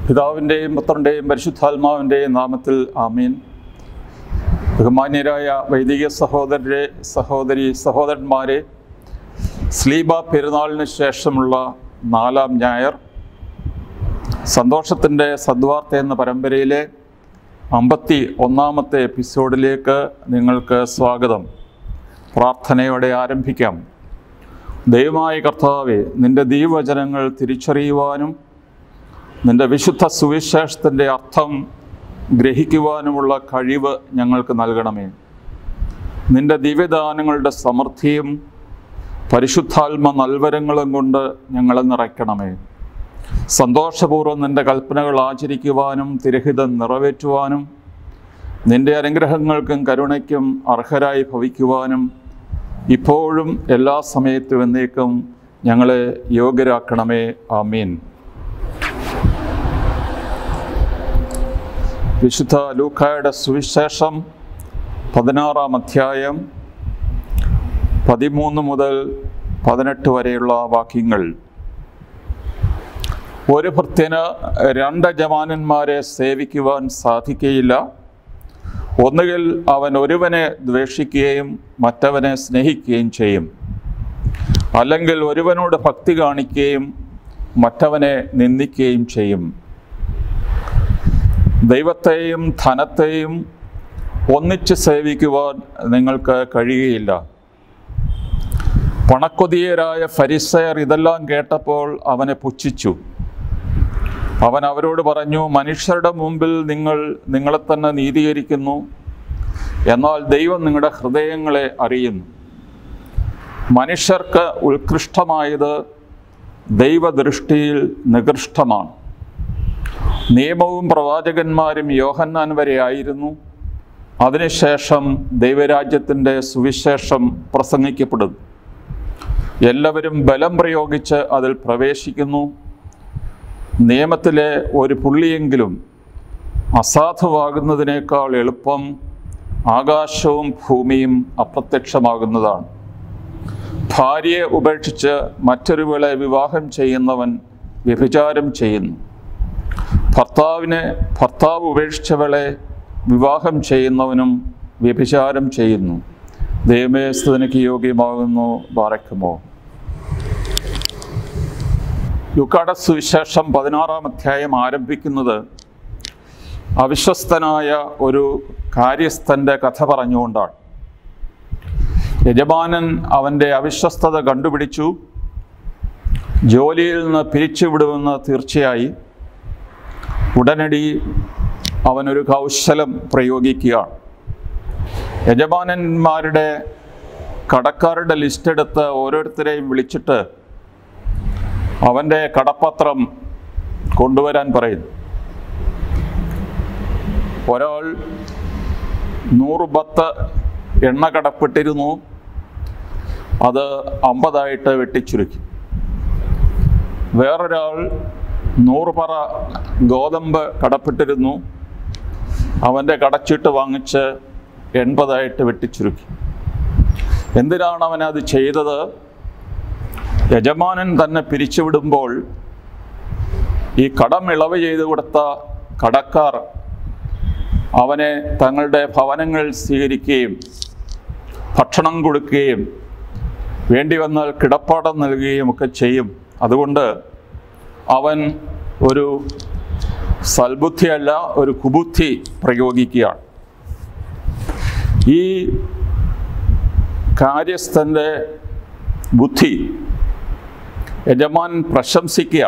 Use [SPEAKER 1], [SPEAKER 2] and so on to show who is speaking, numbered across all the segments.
[SPEAKER 1] പിതാവിൻ്റെയും പുത്രൻ്റെയും പരിശുദ്ധാത്മാവിൻ്റെയും നാമത്തിൽ ആമീൻ ബഹുമാന്യരായ വൈദിക സഹോദരരെ സഹോദരി സഹോദരന്മാരെ സ്ലീബ പെരുന്നാളിന് ശേഷമുള്ള നാലാം ഞായർ സന്തോഷത്തിൻ്റെ സദ്വാർത്ത എന്ന പരമ്പരയിലെ അമ്പത്തി ഒന്നാമത്തെ എപ്പിസോഡിലേക്ക് നിങ്ങൾക്ക് സ്വാഗതം പ്രാർത്ഥനയോടെ ആരംഭിക്കാം ദൈവമായ കർത്താവെ നിൻ്റെ ദീവചനങ്ങൾ തിരിച്ചറിയുവാനും നിൻ്റെ വിശുദ്ധ സുവിശേഷത്തിൻ്റെ അർത്ഥം ഗ്രഹിക്കുവാനുമുള്ള കഴിവ് ഞങ്ങൾക്ക് നൽകണമേ നിൻ്റെ ദിവ്യദാനങ്ങളുടെ സമൃദ്ധിയും പരിശുദ്ധാത്മ നൽവരങ്ങളും കൊണ്ട് ഞങ്ങളെ നിറയ്ക്കണമേ സന്തോഷപൂർവ്വം നിൻ്റെ കൽപ്പനകൾ ആചരിക്കുവാനും തിരഹിതം നിറവേറ്റുവാനും നിൻ്റെ അനുഗ്രഹങ്ങൾക്കും കരുണയ്ക്കും അർഹരായി ഭവിക്കുവാനും ഇപ്പോഴും എല്ലാ സമയത്തും എന്നേക്കും ഞങ്ങളെ യോഗ്യരാക്കണമേ ആമീൻ വിശുദ്ധ ലൂക്കായുടെ സുവിശേഷം പതിനാറാം അധ്യായം പതിമൂന്ന് മുതൽ പതിനെട്ട് വരെയുള്ള വാക്യങ്ങൾ ഒരു ഭൃത്യന് രണ്ട് യജമാനന്മാരെ സേവിക്കുവാൻ സാധിക്കുകയില്ല ഒന്നുകിൽ അവൻ ഒരുവനെ ദ്വേഷിക്കുകയും മറ്റവനെ സ്നേഹിക്കുകയും ചെയ്യും അല്ലെങ്കിൽ ഒരുവനോട് ഭക്തി കാണിക്കുകയും മറ്റവനെ നിന്ദിക്കുകയും ചെയ്യും ദൈവത്തെയും ധനത്തെയും ഒന്നിച്ച് സേവിക്കുവാൻ നിങ്ങൾക്ക് കഴിയുകയില്ല പണക്കൊതിയരായ ഫരിസയർ ഇതെല്ലാം കേട്ടപ്പോൾ അവനെ പുച്ഛിച്ചു അവൻ അവരോട് പറഞ്ഞു മനുഷ്യരുടെ മുമ്പിൽ നിങ്ങൾ നിങ്ങളെ തന്നെ നീതീകരിക്കുന്നു എന്നാൽ ദൈവം നിങ്ങളുടെ ഹൃദയങ്ങളെ അറിയുന്നു മനുഷ്യർക്ക് ഉത്കൃഷ്ടമായത് ദൈവദൃഷ്ടിയിൽ നികൃഷ്ടമാണ് നിയമവും പ്രവാചകന്മാരും യോഹന്നാൻ വരെ ആയിരുന്നു അതിനുശേഷം ദൈവരാജ്യത്തിൻ്റെ സുവിശേഷം പ്രസംഗിക്കപ്പെടുന്നു എല്ലാവരും ബലം പ്രയോഗിച്ച് അതിൽ പ്രവേശിക്കുന്നു നിയമത്തിലെ ഒരു പുള്ളിയെങ്കിലും അസാധുവാകുന്നതിനേക്കാൾ എളുപ്പം ആകാശവും ഭൂമിയും അപ്രത്യക്ഷമാകുന്നതാണ് ഭാര്യയെ ഉപേക്ഷിച്ച് മറ്റൊരുവളെ വിവാഹം ചെയ്യുന്നവൻ വ്യഭിചാരം ചെയ്യുന്നു ഭർത്താവിനെ ഭർത്താവ് ഉപേക്ഷിച്ചവളെ വിവാഹം ചെയ്യുന്നവനും വ്യഭിചാരം ചെയ്യുന്നു ദൈവമേ സ്തുതിക്ക് യോഗ്യമാകുന്നു ബാറക്കുമോ ലുക്കാട സുവിശേഷം പതിനാറാം അധ്യായം ആരംഭിക്കുന്നത് അവിശ്വസ്തനായ ഒരു കാര്യസ്ഥൻ്റെ കഥ പറഞ്ഞുകൊണ്ടാണ് യജമാനൻ അവൻ്റെ അവിശ്വസ്തത കണ്ടുപിടിച്ചു ജോലിയിൽ നിന്ന് പിരിച്ചുവിടുമെന്ന് തീർച്ചയായി ഉടനടി അവനൊരു കൗശലം പ്രയോഗിക്കുകയാണ് യജമാനന്മാരുടെ കടക്കാരുടെ ലിസ്റ്റ് എടുത്ത് ഓരോരുത്തരെയും വിളിച്ചിട്ട് അവൻ്റെ കടപ്പത്രം കൊണ്ടുവരാൻ പറയുന്നു ഒരാൾ നൂറ് ബത്ത് എണ്ണ കടപ്പെട്ടിരുന്നു അത് അമ്പതായിട്ട് വെട്ടിച്ചുരുക്കി വേറൊരാൾ നൂറ് പറ ഗോതമ്പ് കടപ്പെട്ടിരുന്നു അവൻ്റെ കടച്ചിട്ട് വാങ്ങിച്ച് എൺപതായിട്ട് വെട്ടിച്ചുരുക്കി എന്തിനാണ് അവൻ അത് ചെയ്തത് യജമാനൻ തന്നെ പിരിച്ചുവിടുമ്പോൾ ഈ കടം ഇളവ് ചെയ്തു കൊടുത്ത കടക്കാർ അവനെ തങ്ങളുടെ ഭവനങ്ങൾ സ്വീകരിക്കുകയും ഭക്ഷണം കൊടുക്കുകയും വേണ്ടി വന്നാൽ കിടപ്പാടം നൽകുകയും ഒക്കെ ചെയ്യും അതുകൊണ്ട് അവൻ ഒരു സൽബുദ്ധിയല്ല ഒരു കുബുദ്ധി പ്രയോഗിക്കുകയാണ് ഈ കാര്യസ്ഥൻ്റെ ബുദ്ധി യജമാൻ പ്രശംസിക്കുക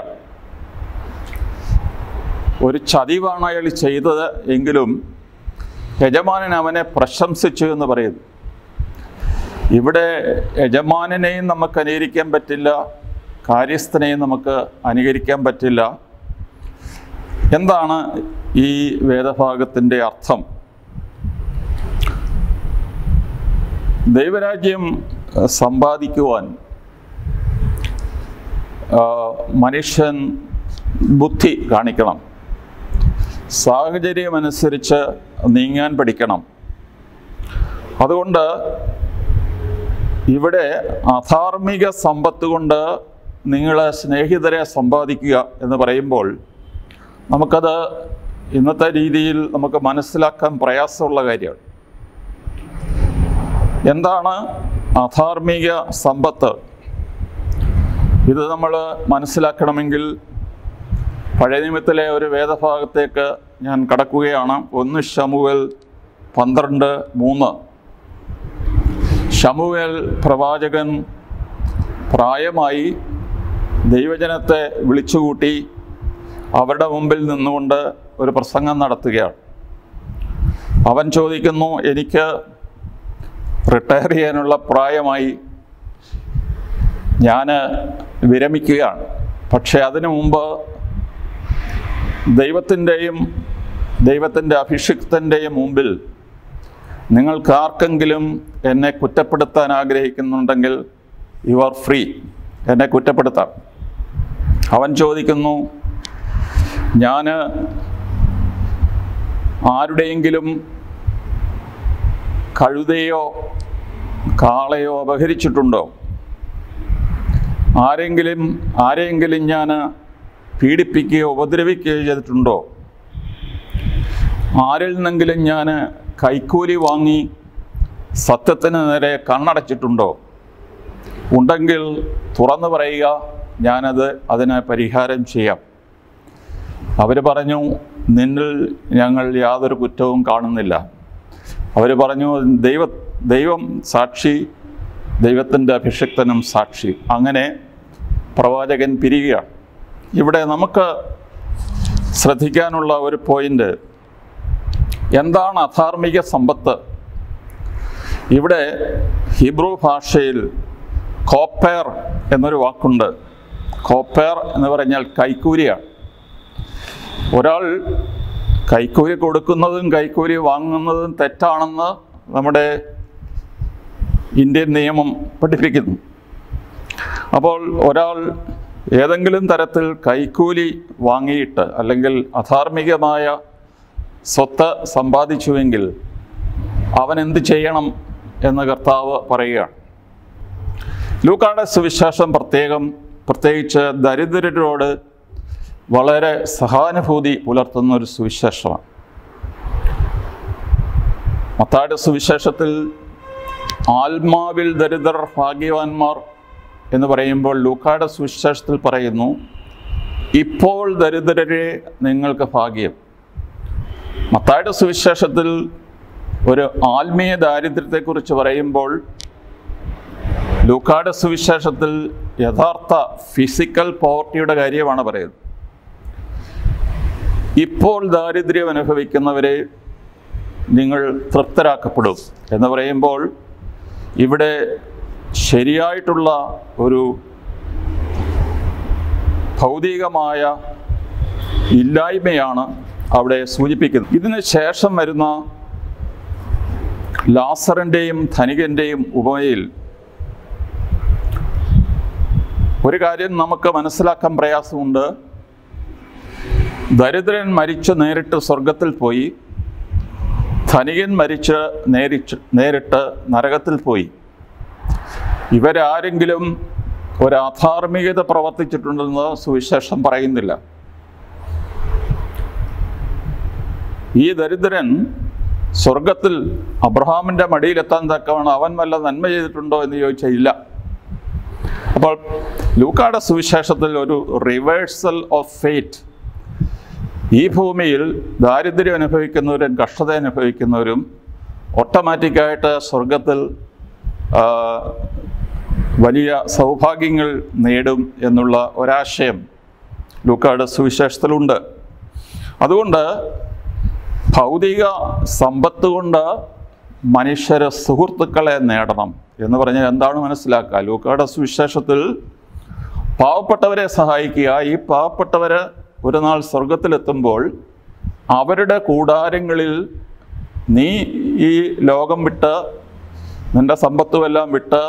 [SPEAKER 1] ഒരു ചതിവാണ് അയാൾ ചെയ്തത് എങ്കിലും യജമാനൻ അവനെ പ്രശംസിച്ചു എന്ന് പറയുന്നു ഇവിടെ യജമാനെയും നമുക്ക് അനുകരിക്കാൻ പറ്റില്ല കാര്യസ്ഥനെയും നമുക്ക് അനുകരിക്കാൻ പറ്റില്ല എന്താണ് ഈ വേദഭാഗത്തിൻ്റെ അർത്ഥം ദൈവരാജ്യം സമ്പാദിക്കുവാൻ മനുഷ്യൻ ബുദ്ധി കാണിക്കണം സാഹചര്യമനുസരിച്ച് നീങ്ങാൻ പഠിക്കണം അതുകൊണ്ട് ഇവിടെ അധാർമിക സമ്പത്ത് കൊണ്ട് നിങ്ങളെ സ്നേഹിതരെ സമ്പാദിക്കുക എന്ന് പറയുമ്പോൾ നമുക്കത് ഇന്നത്തെ രീതിയിൽ നമുക്ക് മനസ്സിലാക്കാൻ പ്രയാസമുള്ള കാര്യമാണ് എന്താണ് അധാർമിക സമ്പത്ത് ഇത് നമ്മൾ മനസ്സിലാക്കണമെങ്കിൽ പഴയ നിയമത്തിലെ ഒരു വേദഭാഗത്തേക്ക് ഞാൻ കടക്കുകയാണ് ഒന്ന് ഷമുവൽ പന്ത്രണ്ട് മൂന്ന് ഷമുവേൽ പ്രവാചകൻ പ്രായമായി ദൈവജനത്തെ വിളിച്ചുകൂട്ടി അവരുടെ മുമ്പിൽ നിന്നുകൊണ്ട് ഒരു പ്രസംഗം നടത്തുകയാണ് അവൻ ചോദിക്കുന്നു എനിക്ക് റിട്ടയർ ചെയ്യാനുള്ള പ്രായമായി ഞാൻ വിരമിക്കുകയാണ് പക്ഷേ അതിനു മുമ്പ് ദൈവത്തിൻ്റെയും ദൈവത്തിൻ്റെ അഭിഷിക്തൻ്റെയും മുമ്പിൽ നിങ്ങൾക്ക് ആർക്കെങ്കിലും എന്നെ കുറ്റപ്പെടുത്താൻ ആഗ്രഹിക്കുന്നുണ്ടെങ്കിൽ യു ആർ ഫ്രീ എന്നെ കുറ്റപ്പെടുത്താം അവൻ ചോദിക്കുന്നു ഞാൻ ആരുടെയെങ്കിലും കഴുതയോ കാളയോ അപഹരിച്ചിട്ടുണ്ടോ ആരെങ്കിലും ആരെങ്കിലും ഞാൻ പീഡിപ്പിക്കുകയോ ഉപദ്രവിക്കുകയോ ചെയ്തിട്ടുണ്ടോ ആരിൽ നിന്നെങ്കിലും ഞാൻ കൈക്കൂലി വാങ്ങി സത്യത്തിന് നേരെ കണ്ണടച്ചിട്ടുണ്ടോ ഉണ്ടെങ്കിൽ തുറന്നു പറയുക ഞാനത് അതിന് പരിഹാരം ചെയ്യാം അവർ പറഞ്ഞു നിന്നിൽ ഞങ്ങൾ യാതൊരു കുറ്റവും കാണുന്നില്ല അവർ പറഞ്ഞു ദൈവ ദൈവം സാക്ഷി ദൈവത്തിൻ്റെ അഭിഷിക്തനും സാക്ഷി അങ്ങനെ പ്രവാചകൻ പിരിയുകയാണ് ഇവിടെ നമുക്ക് ശ്രദ്ധിക്കാനുള്ള ഒരു പോയിന്റ് എന്താണ് അധാർമിക സമ്പത്ത് ഇവിടെ ഹിബ്രു ഭാഷയിൽ കോപ്പേർ എന്നൊരു വാക്കുണ്ട് കോപ്പേർ എന്ന് പറഞ്ഞാൽ കൈക്കൂലിയാണ് ഒരാൾ കൈക്കൂലി കൊടുക്കുന്നതും കൈക്കൂലി വാങ്ങുന്നതും തെറ്റാണെന്ന് നമ്മുടെ ഇന്ത്യൻ നിയമം പഠിപ്പിക്കുന്നു അപ്പോൾ ഒരാൾ ഏതെങ്കിലും തരത്തിൽ കൈക്കൂലി വാങ്ങിയിട്ട് അല്ലെങ്കിൽ അധാർമികമായ സ്വത്ത് സമ്പാദിച്ചുവെങ്കിൽ അവൻ എന്ത് ചെയ്യണം എന്ന് കർത്താവ് പറയുകയാണ് ലൂക്കാടെ സുവിശേഷം പ്രത്യേകം പ്രത്യേകിച്ച് ദരിദ്രരോട് വളരെ സഹാനുഭൂതി പുലർത്തുന്ന ഒരു സുവിശേഷമാണ് മത്തായുടെ സുവിശേഷത്തിൽ ആത്മാവിൽ ദരിദ്രർ ഭാഗ്യവാന്മാർ എന്ന് പറയുമ്പോൾ ലൂക്കായുടെ സുവിശേഷത്തിൽ പറയുന്നു ഇപ്പോൾ ദരിദ്രരെ നിങ്ങൾക്ക് ഭാഗ്യം മത്തായുടെ സുവിശേഷത്തിൽ ഒരു ആത്മീയ ദാരിദ്ര്യത്തെക്കുറിച്ച് പറയുമ്പോൾ ലൂക്കായുടെ സുവിശേഷത്തിൽ യഥാർത്ഥ ഫിസിക്കൽ പോവർട്ടിയുടെ കാര്യമാണ് പറയുന്നത് ഇപ്പോൾ ദാരിദ്ര്യം അനുഭവിക്കുന്നവരെ നിങ്ങൾ തൃപ്തരാക്കപ്പെടും എന്ന് പറയുമ്പോൾ ഇവിടെ ശരിയായിട്ടുള്ള ഒരു ഭൗതികമായ ഇല്ലായ്മയാണ് അവിടെ സൂചിപ്പിക്കുന്നത് ഇതിന് ശേഷം വരുന്ന ലാസറിൻ്റെയും ധനികൻ്റെയും ഉപമയിൽ ഒരു കാര്യം നമുക്ക് മനസ്സിലാക്കാൻ പ്രയാസമുണ്ട് ദരിദ്രൻ മരിച്ച് നേരിട്ട് സ്വർഗത്തിൽ പോയി ധനികൻ മരിച്ച് നേരിച്ച് നേരിട്ട് നരകത്തിൽ പോയി ഇവരാരെങ്കിലും ഒരു അധാർമികത പ്രവർത്തിച്ചിട്ടുണ്ടെന്ന് സുവിശേഷം പറയുന്നില്ല ഈ ദരിദ്രൻ സ്വർഗത്തിൽ അബ്രഹാമിൻ്റെ മടിയിലെത്താൻ തക്കവണ്ണം അവൻ വല്ല നന്മ ചെയ്തിട്ടുണ്ടോ എന്ന് ചോദിച്ചാൽ ഇല്ല അപ്പോൾ ലൂക്കായുടെ സുവിശേഷത്തിൽ ഒരു റിവേഴ്സൽ ഓഫ് ഫേറ്റ് ഈ ഭൂമിയിൽ ദാരിദ്ര്യം അനുഭവിക്കുന്നവരും കഷ്ടത അനുഭവിക്കുന്നവരും ഓട്ടോമാറ്റിക്കായിട്ട് സ്വർഗത്തിൽ ആ, വലിയ സൗഭാഗ്യങ്ങൾ നേടും എന്നുള്ള ഒരാശയം ലൂക്കായുടെ സുവിശേഷത്തിലുണ്ട് അതുകൊണ്ട് ഭൗതിക സമ്പത്ത് കൊണ്ട് മനുഷ്യരെ സുഹൃത്തുക്കളെ നേടണം എന്ന് പറഞ്ഞാൽ എന്താണ് മനസ്സിലാക്കുക ലൂക്കായുടെ സുവിശേഷത്തിൽ പാവപ്പെട്ടവരെ സഹായിക്കുക ഈ പാവപ്പെട്ടവർ ഒരു നാൾ സ്വർഗത്തിലെത്തുമ്പോൾ അവരുടെ കൂടാരങ്ങളിൽ നീ ഈ ലോകം വിട്ട് നിന്റെ സമ്പത്തുമെല്ലാം വിട്ട്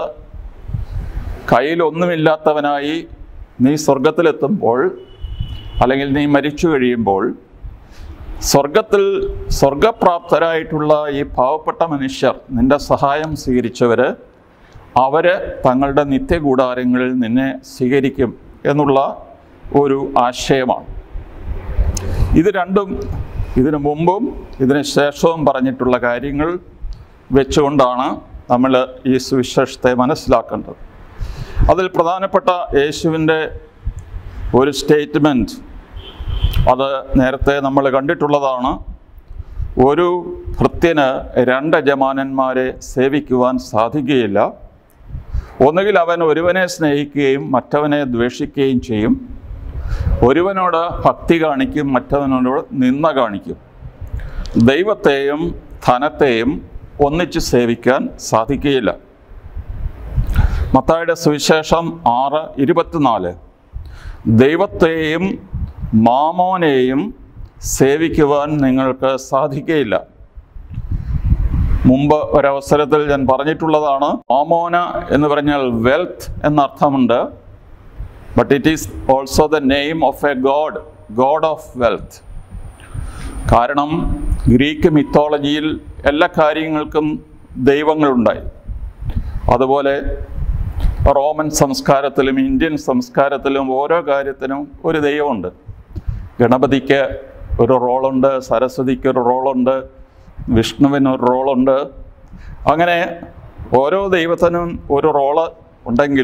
[SPEAKER 1] കയ്യിലൊന്നുമില്ലാത്തവനായി നീ സ്വർഗത്തിലെത്തുമ്പോൾ അല്ലെങ്കിൽ നീ മരിച്ചു കഴിയുമ്പോൾ സ്വർഗത്തിൽ സ്വർഗപ്രാപ്തരായിട്ടുള്ള ഈ പാവപ്പെട്ട മനുഷ്യർ നിന്റെ സഹായം സ്വീകരിച്ചവർ അവർ തങ്ങളുടെ നിത്യകൂടാരങ്ങളിൽ നിന്നെ സ്വീകരിക്കും എന്നുള്ള ഒരു ആശയമാണ് ഇത് രണ്ടും ഇതിനു മുമ്പും ഇതിന് ശേഷവും പറഞ്ഞിട്ടുള്ള കാര്യങ്ങൾ വെച്ചുകൊണ്ടാണ് നമ്മൾ ഈ സുവിശേഷത്തെ മനസ്സിലാക്കേണ്ടത് അതിൽ പ്രധാനപ്പെട്ട യേശുവിൻ്റെ ഒരു സ്റ്റേറ്റ്മെൻറ്റ് അത് നേരത്തെ നമ്മൾ കണ്ടിട്ടുള്ളതാണ് ഒരു ഭൃത്യന് രണ്ട് യജമാനന്മാരെ സേവിക്കുവാൻ സാധിക്കുകയില്ല ഒന്നുകിൽ അവൻ ഒരുവനെ സ്നേഹിക്കുകയും മറ്റവനെ ദ്വേഷിക്കുകയും ചെയ്യും ഒരുവനോട് ഭക്തി കാണിക്കും മറ്റവനോട് നിന്ന കാണിക്കും ദൈവത്തെയും ധനത്തെയും ഒന്നിച്ച് സേവിക്കാൻ സാധിക്കുകയില്ല മത്തായുടെ സുവിശേഷം ആറ് ഇരുപത്തിനാല് ദൈവത്തെയും മാമോനെയും സേവിക്കുവാൻ നിങ്ങൾക്ക് സാധിക്കുകയില്ല മുമ്പ് ഒരവസരത്തിൽ ഞാൻ പറഞ്ഞിട്ടുള്ളതാണ് മാമോന എന്ന് പറഞ്ഞാൽ വെൽത്ത് എന്നർത്ഥമുണ്ട് but it is also the name of a god god of wealth കാരണം ഗ്രീക്ക് മിത്തോളജിയിൽ എല്ലാ കാര്യങ്ങൾക്കും ദൈവങ്ങളുണ്ടായി അതുപോലെ റോമൻ സംസ്കാരത്തിലും ഇന്ത്യൻ സംസ്കാരത്തിലും ഓരോ കാര്യത്തിനും ഒരു ദൈവമുണ്ട് ഗണപതിക്ക് ഒരു റോളുണ്ട് സരസ്വതിക്ക് ഒരു റോളുണ്ട് വിഷ്ണുവിന് ഒരു റോളുണ്ട് അങ്ങനെ ഓരോ ദൈവത്തിനും ഒരു റോള് ഉണ്ടെങ്കിൽ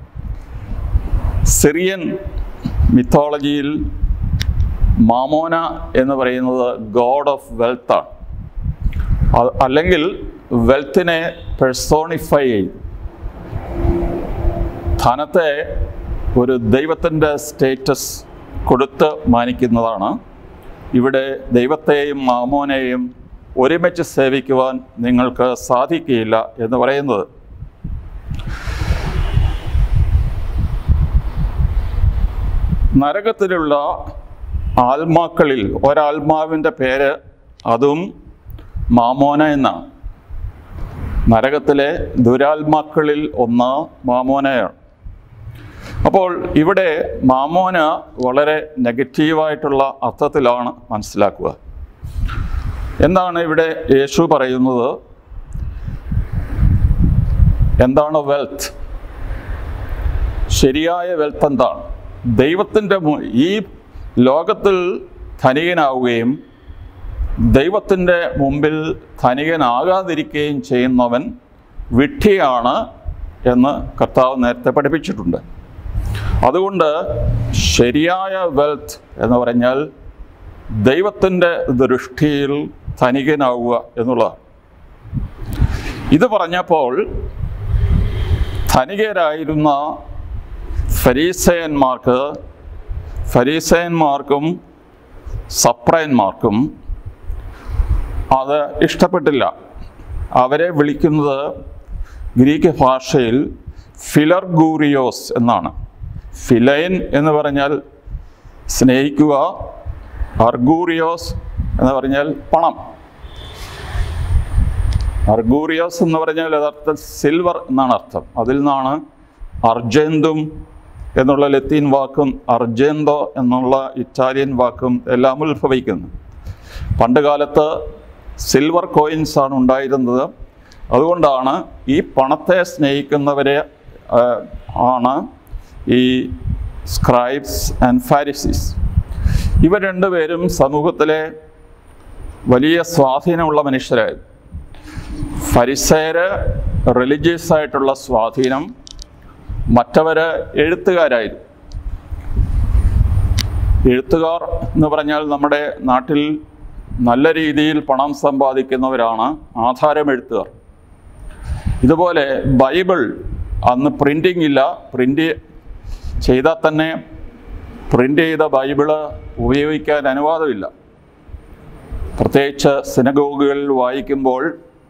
[SPEAKER 1] സിറിയൻ മിത്തോളജിയിൽ മാമോന എന്ന് പറയുന്നത് ഗോഡ് ഓഫ് വെൽത്താണ് അത് അല്ലെങ്കിൽ വെൽത്തിനെ പെഴ്സോണിഫൈ ചെയ്തു ധനത്തെ ഒരു ദൈവത്തിൻ്റെ സ്റ്റേറ്റസ് കൊടുത്ത് മാനിക്കുന്നതാണ് ഇവിടെ ദൈവത്തെയും മാമോനെയും ഒരുമിച്ച് സേവിക്കുവാൻ നിങ്ങൾക്ക് സാധിക്കുകയില്ല എന്ന് പറയുന്നത് നരകത്തിലുള്ള ആത്മാക്കളിൽ ഒരാത്മാവിൻ്റെ പേര് അതും മാമോന എന്നാണ് നരകത്തിലെ ദുരാത്മാക്കളിൽ ഒന്ന് മാമോനയാണ് അപ്പോൾ ഇവിടെ മാമോന വളരെ നെഗറ്റീവായിട്ടുള്ള അർത്ഥത്തിലാണ് മനസ്സിലാക്കുക എന്താണ് ഇവിടെ യേശു പറയുന്നത് എന്താണ് വെൽത്ത് ശരിയായ വെൽത്ത് എന്താണ് ദൈവത്തിൻ്റെ മു- ഈ ലോകത്തിൽ ധനികനാവുകയും ദൈവത്തിൻ്റെ മുമ്പിൽ ധനികനാകാതിരിക്കുകയും ചെയ്യുന്നവൻ വിഡ്ഢിയാണ് എന്ന് കർത്താവ് നേരത്തെ പഠിപ്പിച്ചിട്ടുണ്ട് അതുകൊണ്ട് ശരിയായ വെൽത്ത് എന്ന് പറഞ്ഞാൽ ദൈവത്തിൻ്റെ ദൃഷ്ടിയിൽ ധനികനാവുക എന്നുള്ളതാണ് ഇത് പറഞ്ഞപ്പോൾ ധനികരായിരുന്ന ഫരീസയന്മാർക്ക് ഫരീസയന്മാർക്കും സപ്രയന്മാർക്കും അത് ഇഷ്ടപ്പെട്ടില്ല അവരെ വിളിക്കുന്നത് ഗ്രീക്ക് ഭാഷയിൽ ഫിലർഗൂറിയോസ് എന്നാണ് ഫിലൈൻ എന്ന് പറഞ്ഞാൽ സ്നേഹിക്കുക അർഗൂറിയോസ് എന്ന് പറഞ്ഞാൽ പണം അർഗൂറിയോസ് എന്ന് പറഞ്ഞാൽ യഥാർത്ഥത്തിൽ സിൽവർ എന്നാണ് അർത്ഥം അതിൽ നിന്നാണ് അർജന്തും എന്നുള്ള ലത്തീൻ വാക്കും അർജന്തോ എന്നുള്ള ഇറ്റാലിയൻ വാക്കും എല്ലാം ഉത്ഭവിക്കുന്നു പണ്ട് കാലത്ത് സിൽവർ കോയിൻസ് ആണ് ഉണ്ടായിരുന്നത് അതുകൊണ്ടാണ് ഈ പണത്തെ സ്നേഹിക്കുന്നവരെ ആ, ആണ് ഈ സ്ക്രൈബ്സ് ആൻഡ് ഫാരിസീസ് ഇവർ രണ്ടുപേരും സമൂഹത്തിലെ വലിയ സ്വാധീനമുള്ള മനുഷ്യരായിരുന്നു ഫരിസേര് റിലീജിയസ് ആയിട്ടുള്ള സ്വാധീനം മറ്റവര് എഴുത്തുകാരായിരുന്നു എഴുത്തുകാർ എന്ന് പറഞ്ഞാൽ നമ്മുടെ നാട്ടിൽ നല്ല രീതിയിൽ പണം സമ്പാദിക്കുന്നവരാണ് ആധാരം എഴുത്തുകാർ ഇതുപോലെ ബൈബിൾ അന്ന് പ്രിൻറ്റിംഗ് ഇല്ല പ്രിൻ്റ് ചെയ്താൽ തന്നെ പ്രിൻ്റ് ചെയ്ത ബൈബിള് ഉപയോഗിക്കാൻ അനുവാദമില്ല പ്രത്യേകിച്ച് സിനഗോഗുകളിൽ വായിക്കുമ്പോൾ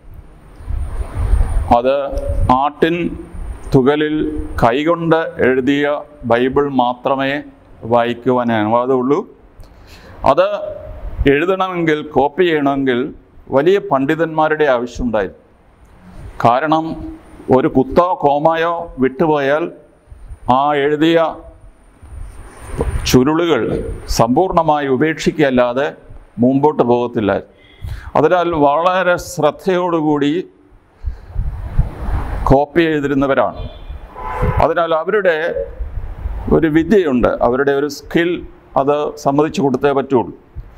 [SPEAKER 1] അത് ആട്ടിൻ തുകലിൽ കൈകൊണ്ട് എഴുതിയ ബൈബിൾ മാത്രമേ വായിക്കുവാൻ അനുവാദമുള്ളൂ അത് എഴുതണമെങ്കിൽ കോപ്പി ചെയ്യണമെങ്കിൽ വലിയ പണ്ഡിതന്മാരുടെ ആവശ്യമുണ്ടായിരുന്നു കാരണം ഒരു കുത്തോ കോമായോ വിട്ടുപോയാൽ ആ എഴുതിയ ചുരുളുകൾ സമ്പൂർണ്ണമായി ഉപേക്ഷിക്കുകയല്ലാതെ മുമ്പോട്ട് പോകത്തില്ല അതിനാൽ വളരെ ശ്രദ്ധയോടുകൂടി കോപ്പി ചെയ്തിരുന്നവരാണ് അതിനാൽ അവരുടെ ഒരു വിദ്യയുണ്ട് അവരുടെ ഒരു സ്കിൽ അത് സമ്മതിച്ചു കൊടുത്തേ പറ്റുള്ളൂ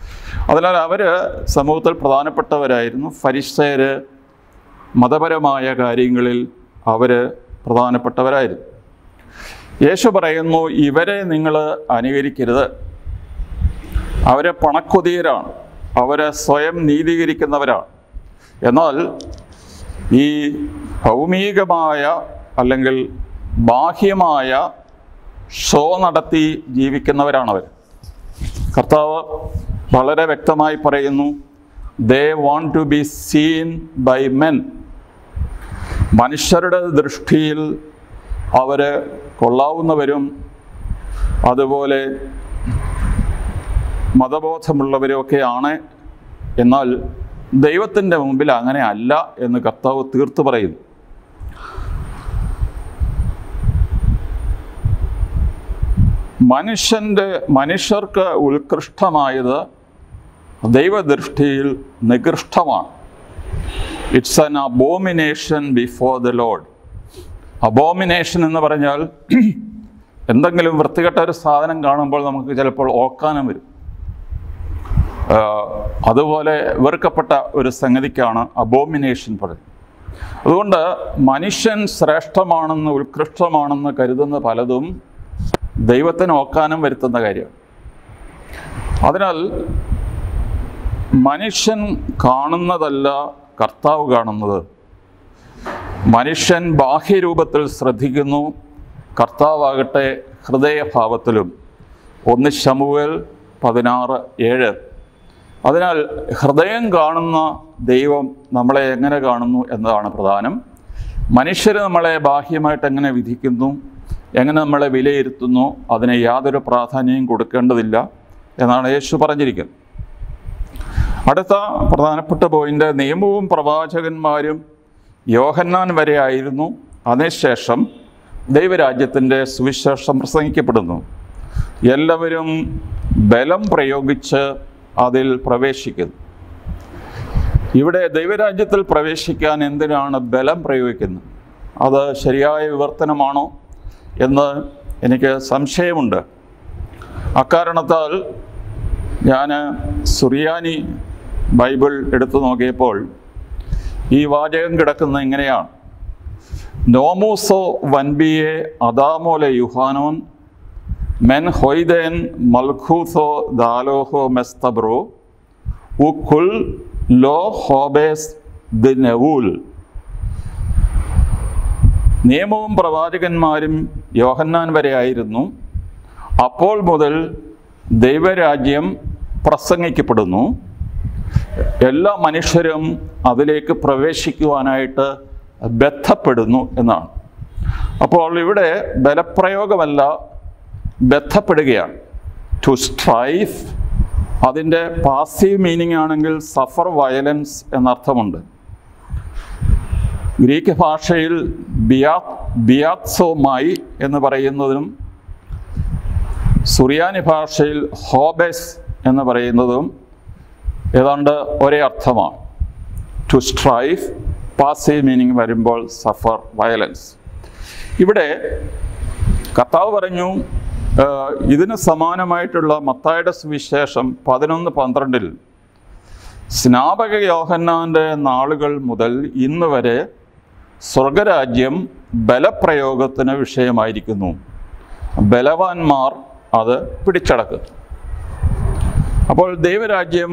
[SPEAKER 1] അതിനാൽ അവർ സമൂഹത്തിൽ പ്രധാനപ്പെട്ടവരായിരുന്നു ഫരിസയർ മതപരമായ കാര്യങ്ങളിൽ അവർ പ്രധാനപ്പെട്ടവരായിരുന്നു യേശു പറയുന്നു ഇവരെ നിങ്ങൾ അനുകരിക്കരുത് അവരെ പണക്കൊതിയരാണ് അവരെ സ്വയം നീതീകരിക്കുന്നവരാണ് എന്നാൽ ഈ ഭൗമികമായ അല്ലെങ്കിൽ ബാഹ്യമായ ഷോ നടത്തി ജീവിക്കുന്നവരാണവർ കർത്താവ് വളരെ വ്യക്തമായി പറയുന്നു they want to be seen by men മനുഷ്യരുടെ ദൃഷ്ടിയിൽ അവർ കൊള്ളാവുന്നവരും അതുപോലെ മതബോധമുള്ളവരുമൊക്കെയാണ് എന്നാൽ ദൈവത്തിൻ്റെ മുമ്പിൽ അങ്ങനെ അല്ല എന്ന് കർത്താവ് തീർത്തു പറയുന്നു മനുഷ്യൻ്റെ മനുഷ്യർക്ക് ഉത്കൃഷ്ടമായത് ദൈവദൃഷ്ടിയിൽ നികൃഷ്ടമാണ് it's an abomination before the lord abomination എന്ന് പറഞ്ഞാൽ എന്തെങ്കിലും വൃത്തികെട്ട ഒരു സാധനം കാണുമ്പോൾ നമുക്ക് ചിലപ്പോൾ ഓക്കാനം വരും ആ, അതുപോലെ വെറുക്കപ്പെട്ട ഒരു സംഗതിക്കാണ് അബോമിനേഷൻ പറയുന്നത് അതുകൊണ്ട് മനുഷ്യൻ ശ്രേഷ്ഠമാണെന്ന് ഉത്കൃഷ്ടമാണെന്ന് കരുതുന്ന പലതും ദൈവത്തിന് ഓക്കാനം വരുത്തുന്ന കാര്യമാണ് അതിനാൽ മനുഷ്യൻ കാണുന്നതല്ല കർത്താവ് കാണുന്നത് മനുഷ്യൻ ബാഹ്യരൂപത്തിൽ ശ്രദ്ധിക്കുന്നു കർത്താവാകട്ടെ ഹൃദയഭാവത്തിലും ഒന്ന് ശമുവേൽ പതിനാറ് ഏഴ് അതിനാൽ ഹൃദയം കാണുന്ന ദൈവം നമ്മളെ എങ്ങനെ കാണുന്നു എന്നതാണ് പ്രധാനം മനുഷ്യർ നമ്മളെ ബാഹ്യമായിട്ട് എങ്ങനെ വിധിക്കുന്നു എങ്ങനെ നമ്മളെ വിലയിരുത്തുന്നു അതിന് യാതൊരു പ്രാധാന്യവും കൊടുക്കേണ്ടതില്ല എന്നാണ് യേശു പറഞ്ഞിരിക്കുന്നത് അടുത്ത പ്രധാനപ്പെട്ട പോയിന്റ് നിയമവും പ്രവാചകന്മാരും യോഹന്നാൻ വരെ ആയിരുന്നു അതിനുശേഷം ദൈവരാജ്യത്തിൻ്റെ സുവിശേഷം പ്രസംഗിക്കപ്പെടുന്നു എല്ലാവരും ബലം പ്രയോഗിച്ച് അതിൽ പ്രവേശിക്കുന്നു ഇവിടെ ദൈവരാജ്യത്തിൽ പ്രവേശിക്കാൻ എന്തിനാണ് ബലം പ്രയോഗിക്കുന്നത് അത് ശരിയായ വിവർത്തനമാണോ എന്ന് എനിക്ക് സംശയമുണ്ട് അക്കാരണത്താൽ ഞാൻ സുറിയാനി ബൈബിൾ എടുത്തു നോക്കിയപ്പോൾ ഈ വാചകം കിടക്കുന്നത് ഇങ്ങനെയാണ് നോമൂസോ വൻബിയെ അദാമോലെ യുഹാനോൻ മെൻ ഹൊയ്തേൻ മൽഖൂസോ ദാലോഹോ മെസ്തബ്രോ ഉഖുൽ ലോ ഹോബേസ് ദി നെവൂൽ നിയമവും പ്രവാചകന്മാരും യോഹന്നാൻ വരെ ആയിരുന്നു അപ്പോൾ മുതൽ ദൈവരാജ്യം പ്രസംഗിക്കപ്പെടുന്നു എല്ലാ മനുഷ്യരും അതിലേക്ക് പ്രവേശിക്കുവാനായിട്ട് ബന്ധപ്പെടുന്നു എന്നാണ് അപ്പോൾ ഇവിടെ ബലപ്രയോഗമല്ല ബന്ധപ്പെടുകയാണ് ടു സ്ട്രൈഫ് അതിൻ്റെ പാസീവ് മീനിങ് ആണെങ്കിൽ സഫർ വയലൻസ് എന്നർത്ഥമുണ്ട് ഗ്രീക്ക് ഭാഷയിൽ ബിയാ ബിയാത്സോമായി എന്ന് പറയുന്നതിനും സുറിയാനി ഭാഷയിൽ ഹോബെസ് എന്ന് പറയുന്നതും ഏതാണ്ട് ഒരേ അർത്ഥമാണ് ടു സ്ട്രൈഫ് പാസീവ് മീനിങ് വരുമ്പോൾ സഫർ വയലൻസ് ഇവിടെ കർത്താവ് പറഞ്ഞു ആ, ഇതിന് സമാനമായിട്ടുള്ള മത്തായുടെ സുവിശേഷം പതിനൊന്ന് പന്ത്രണ്ടിൽ സ്നാപക യോഹന്നാൻ്റെ നാളുകൾ മുതൽ ഇന്ന് വരെ സ്വർഗരാജ്യം ബലപ്രയോഗത്തിന് വിഷയമായിരിക്കുന്നു ബലവാന്മാർ അത് പിടിച്ചടക്കുന്നു അപ്പോൾ ദൈവരാജ്യം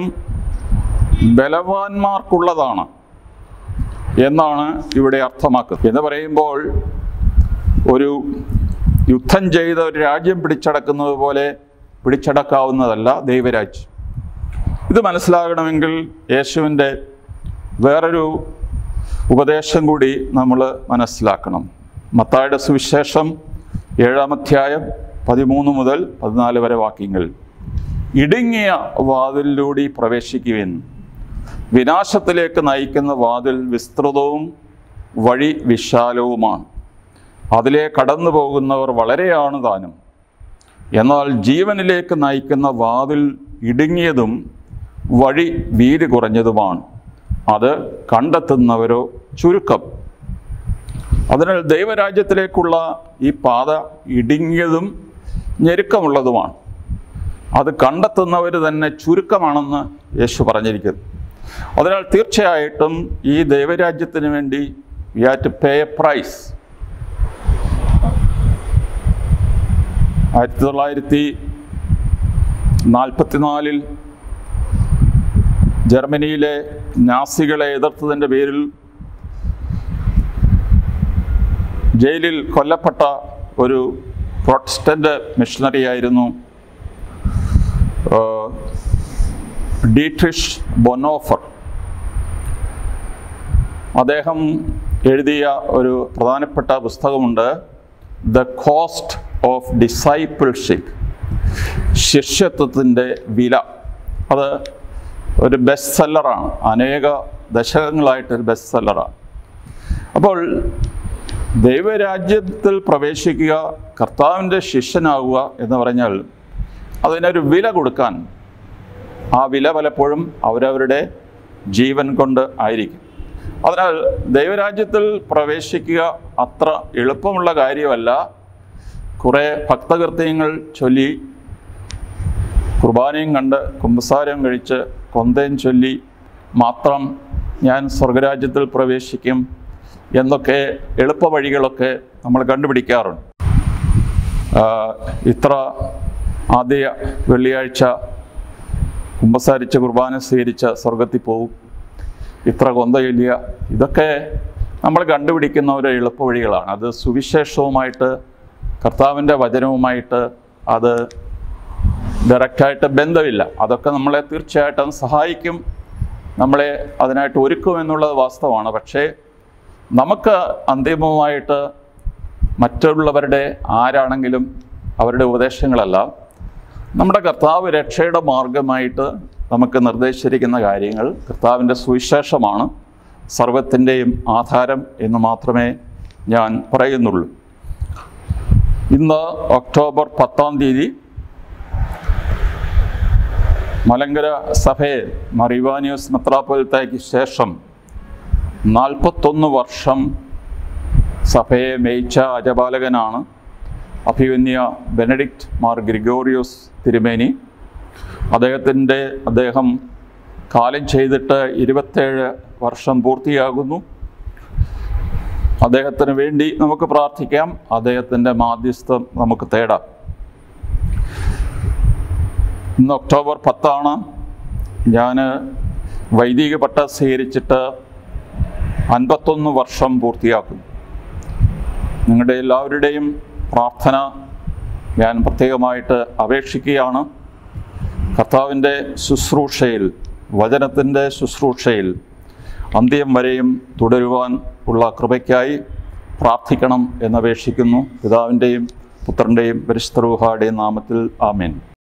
[SPEAKER 1] ബലവാന്മാർക്കുള്ളതാണ് എന്നാണ് ഇവിടെ അർത്ഥമാക്കുന്നത് എന്ന് പറയുമ്പോൾ ഒരു യുദ്ധം ചെയ്ത ഒരു രാജ്യം പിടിച്ചടക്കുന്നത് പോലെ പിടിച്ചടക്കാവുന്നതല്ല ദൈവരാജ്യം ഇത് മനസ്സിലാകണമെങ്കിൽ യേശുവിൻ്റെ വേറൊരു ഉപദേശം കൂടി നമ്മൾ മനസ്സിലാക്കണം മത്തായുടെ സുവിശേഷം ഏഴാം അധ്യായം പതിമൂന്ന് മുതൽ പതിനാല് വരെ വാക്യങ്ങൾ ഇടുങ്ങിയ വാതിലിലൂടെ പ്രവേശിക്കുവിൻ വിനാശത്തിലേക്ക് നയിക്കുന്ന വാതിൽ വിസ്തൃതവും വഴി വിശാലവുമാണ് അതിലെ കടന്നു പോകുന്നവർ വളരെയാണ് താനും എന്നാൽ ജീവനിലേക്ക് നയിക്കുന്ന വാതിൽ ഇടുങ്ങിയതും വഴി വീതി കുറഞ്ഞതുമാണ് അത് കണ്ടെത്തുന്നവരോ ചുരുക്കം അതിനാൽ ദൈവരാജ്യത്തിലേക്കുള്ള ഈ പാത ഇടുങ്ങിയതും ഞെരുക്കമുള്ളതുമാണ് അത് കണ്ടെത്തുന്നവർ തന്നെ ചുരുക്കമാണെന്ന് യേശു പറഞ്ഞിരിക്കുന്നു അതിനാൽ തീർച്ചയായിട്ടും ഈ ദൈവരാജ്യത്തിന് വേണ്ടി we have to pay a price ആയിരത്തി തൊള്ളായിരത്തി നാൽപ്പത്തിനാലിൽ ജർമ്മനിയിലെ നാസികളെ എതിർത്തതിൻ്റെ പേരിൽ ജയിലിൽ കൊല്ലപ്പെട്ട ഒരു പ്രൊട്ടസ്റ്റൻ്റ് മിഷണറി ആയിരുന്നു ഡീട്രിഷ് ബൊനോഫർ അദ്ദേഹം എഴുതിയ ഒരു പ്രധാനപ്പെട്ട പുസ്തകമുണ്ട് ദ കോസ്റ്റ് ഓഫ് ഡിസൈപ്പിൾഷിപ്പ് ശിഷ്യത്വത്തിൻ്റെ വില അത് ഒരു ബെസ്റ്റ് സെല്ലറാണ് അനേക ദശകങ്ങളായിട്ടൊരു ബെസ്റ്റ് സെല്ലറാണ് അപ്പോൾ ദൈവരാജ്യത്തിൽ പ്രവേശിക്കുക കർത്താവിൻ്റെ ശിഷ്യനാവുക എന്ന് പറഞ്ഞാൽ അതിനൊരു വില കൊടുക്കാൻ ആ വില പലപ്പോഴും അവരവരുടെ ജീവൻ കൊണ്ട് ആയിരിക്കും അതിനാൽ ദൈവരാജ്യത്തിൽ പ്രവേശിക്കുക അത്ര എളുപ്പമുള്ള കാര്യമല്ല കുറേ ഭക്തകൃത്യങ്ങൾ ചൊല്ലി കുർബാനയും കണ്ട് കുമ്പസാരം കഴിച്ച് കൊന്തയും ചൊല്ലി മാത്രം ഞാൻ സ്വർഗരാജ്യത്തിൽ പ്രവേശിക്കും എന്നൊക്കെ എളുപ്പ വഴികളൊക്കെ നമ്മൾ കണ്ടുപിടിക്കാറുണ്ട് ആ, ഇത്ര ആദ്യ വെള്ളിയാഴ്ച കുമ്പസാരിച്ച് കുർബാന സ്വീകരിച്ച സ്വർഗത്തിൽ പോവും ഇത്ര കൊന്ത ചൊല്ലിയ ഇതൊക്കെ നമ്മൾ കണ്ടുപിടിക്കുന്ന ഒരു എളുപ്പ വഴികളാണ് അത് സുവിശേഷവുമായിട്ട് കർത്താവിൻ്റെ വചനവുമായിട്ട് അത് ഡയറക്റ്റായിട്ട് ബന്ധമില്ല അതൊക്കെ നമ്മളെ തീർച്ചയായിട്ടും സഹായിക്കും നമ്മളെ അതിനായിട്ട് ഒരുക്കും എന്നുള്ളത് വാസ്തവമാണ് പക്ഷേ നമുക്ക് അന്തിമമായിട്ട് മറ്റുള്ളവരുടെ ആരാണെങ്കിലും അവരുടെ ഉപദേശങ്ങളല്ല നമ്മുടെ കർത്താവ് രക്ഷയുടെ മാർഗമായിട്ട് നമുക്ക് നിർദ്ദേശിച്ചിരിക്കുന്ന കാര്യങ്ങൾ കർത്താവിൻ്റെ സുവിശേഷമാണ് സർവത്തിൻ്റെയും ആധാരം എന്ന് മാത്രമേ ഞാൻ പറയുന്നുള്ളൂ ഇന്ന് ഒക്ടോബർ പത്താം തീയതി മലങ്കര സഭയെ മറിവാനിയോസ് മെത്രാപ്പൊലിത്തയ്ക്ക് ശേഷം നാൽപ്പത്തൊന്ന് വർഷം സഭയെ മേയിച്ച അജപാലകനാണ് അഭിവന്യ ബെനഡിക്റ്റ് മാർ ഗ്രിഗോറിയോസ് തിരുമേനി അദ്ദേഹത്തിൻ്റെ അദ്ദേഹം കാലം ചെയ്തിട്ട് ഇരുപത്തേഴ് വർഷം പൂർത്തിയാകുന്നു അദ്ദേഹത്തിന് വേണ്ടി നമുക്ക് പ്രാർത്ഥിക്കാം അദ്ദേഹത്തിൻ്റെ മാധ്യസ്ഥം നമുക്ക് തേടാം ഇന്ന് ഒക്ടോബർ പത്താണ് ഞാൻ വൈദിക പട്ട സ്വീകരിച്ചിട്ട് അൻപത്തൊന്ന് വർഷം പൂർത്തിയാക്കുന്നു നിങ്ങളുടെ എല്ലാവരുടെയും പ്രാർത്ഥന ഞാൻ പ്രത്യേകമായിട്ട് അപേക്ഷിക്കുകയാണ് കർത്താവിൻ്റെ ശുശ്രൂഷയിൽ വചനത്തിൻ്റെ ശുശ്രൂഷയിൽ അന്ത്യം വരെയും തുടരുവാൻ ഉള്ള കൃപയ്ക്കായി പ്രാർത്ഥിക്കണം എന്നപേക്ഷിക്കുന്നു പിതാവിൻ്റെയും പുത്രൻ്റെയും പരിശുദ്ധ റൂഹായുടെയും നാമത്തിൽ ആമേൻ